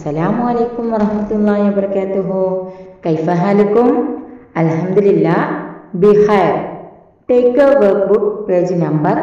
السلام عليكم ورحمة الله وبركاته كيف حالكم؟ الحمد لله بخير Take a workbook page number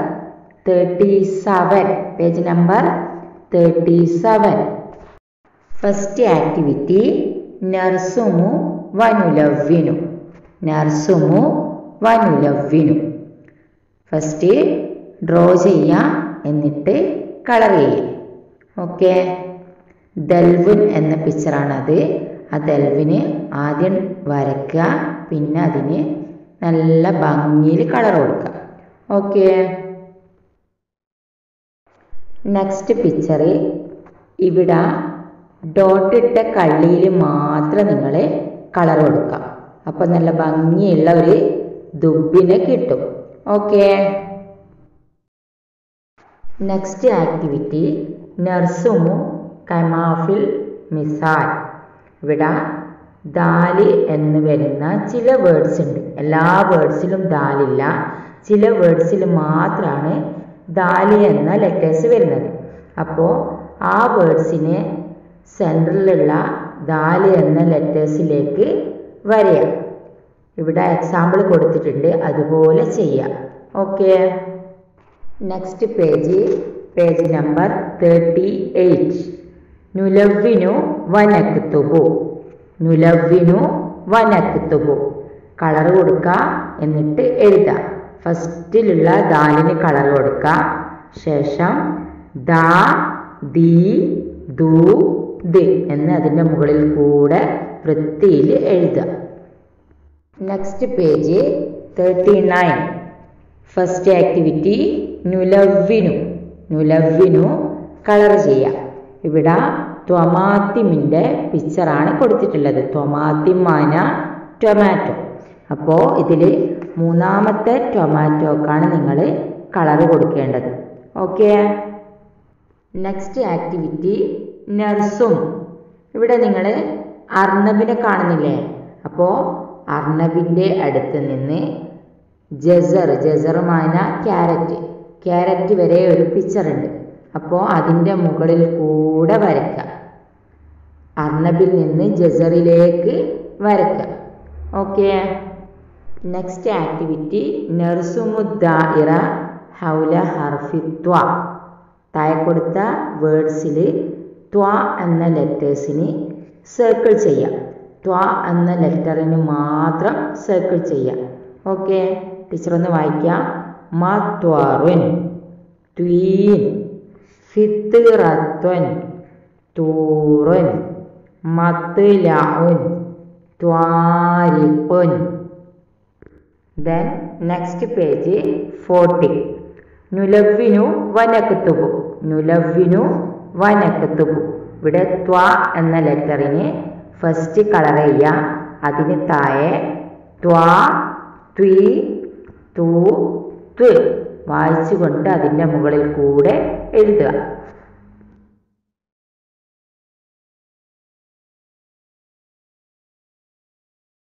37 page number 37 First activity നർസുമു വനുലവ്വിനു നർസുമു വനുലവ്വിനു ഫസ്റ്റ് ഡ്രോ ചെയ്യാം എന്നിട്ട് കളർ ചെയ്യാം ഓക്കെ ദൽവുൻ എന്ന പിക്ചറാണത് ആ ദൽവിന് ആദ്യം വരയ്ക്കുക പിന്നെ അതിന് നല്ല ഭംഗിയിൽ കളർ കൊടുക്കുക ഓക്കെ നെക്സ്റ്റ് പിക്ചർ ഇവിടെ ഡോട്ട് ഇട്ട കള്ളിയിൽ മാത്രം നിങ്ങൾ കളർ കൊടുക്കുക അപ്പോൾ നല്ല ഭംഗിയുള്ള ഒരു ദുബിനെ കിട്ടും ഓക്കെ നെക്സ്റ്റ് ആക്ടിവിറ്റി നർസുമു കമാഫിൽ മിസാൽ ഇവിടെ ദാല് എന്ന് വരുന്ന ചില വേർഡ്സ് ഉണ്ട് എല്ലാ വേർഡ്സിലും ദാലില്ല ചില വേർഡ്സിൽ മാത്രമാണ് ദാലി എന്ന ലെറ്റേഴ്സ് വരുന്നത് അപ്പോൾ ആ വേർഡ്സിനെ സെൻറ്ററിലുള്ള ദാല് എന്ന ലെറ്റേഴ്സിലേക്ക് വരയാം ഇവിടെ എക്സാമ്പിൾ കൊടുത്തിട്ടുണ്ട് അതുപോലെ ചെയ്യാം okay next page page number thirty eight നുലവ്വിനു വനക്കുത്തുബു നുലവ്വിനു വനക്കുത്തുബു കളർ കൊടുക്കുക എന്നിട്ട് എഴുതുക ഫസ്റ്റിലുള്ള ദാലിന് കളർ കൊടുക്കുക ശേഷം ദ ദി ദു ദ് എന്ന് അതിൻ്റെ മുകളിൽ കൂടെ വൃത്തിയിൽ എഴുതുക next page thirty nine first activity നുലവ്വിനു നുലവ്വിനു കളർ ചെയ്യാം ഇവിടെ ത്വമാത്തിമിൻ്റെ പിക്ചറാണ് കൊടുത്തിട്ടുള്ളത് ത്വമാത്തിമാന ടൊമാറ്റോ അപ്പോൾ ഇതിൽ മൂന്നാമത്തെ ടൊമാറ്റോക്കാണ് നിങ്ങൾ കളർ കൊടുക്കേണ്ടത് ഓക്കെ നെക്സ്റ്റ് ആക്ടിവിറ്റി നർസും ഇവിടെ നിങ്ങൾ അർണബിനെ കാണുന്നില്ലേ അപ്പോൾ അർണബിൻ്റെ അടുത്ത് നിന്ന് ജസർ ജസറുമാന ക്യാരറ്റ് ക്യാരറ്റ് വരെ ഒരു പിക്ചർ ഉണ്ട് അപ്പോൾ അതിൻ്റെ മുകളിൽ കൂടെ വരയ്ക്കുക അർണബിൽ നിന്ന് ജസറിലേക്ക് വരയ്ക്കുക ഓക്കെ നെക്സ്റ്റ് ആക്ടിവിറ്റി നർസുമുദ്ദായിറ ഹൗല ഹർഫിത്വ താഴെ കൊടുത്ത വേർഡ്സിൽ ത്വ എന്ന ലെറ്റേഴ്സിന് സർക്കിൾ ചെയ്യാം ത്വ എന്ന ലെറ്ററിന് മാത്രം സർക്കിൾ ചെയ്യാം ഓക്കെ ടീച്ചർ ഒന്ന് വായിക്കാം മത്വറുൻ ത്വീൻ ഫിത്തിറത്വൻ തൂറുൻ മത്ലഉൻ ത്വാരിഖുൻ ദെൻ നെക്സ്റ്റ് പേജ് ഫോർട്ടി നുലവ്വിനു വനക്കുത്തുബു നുലവ്വിനു വനക്കുത്തുബു ഇവിടെ ത്വ എന്ന ലെറ്ററിന് ഫസ്റ്റ് കളർ ചെയ്യുക അതിന് താഴെ ത്വാ ത്വി തൂ ത്വ് വായിച്ചുകൊണ്ട് അതിൻ്റെ മുകളിൽ കൂടെ എഴുതുക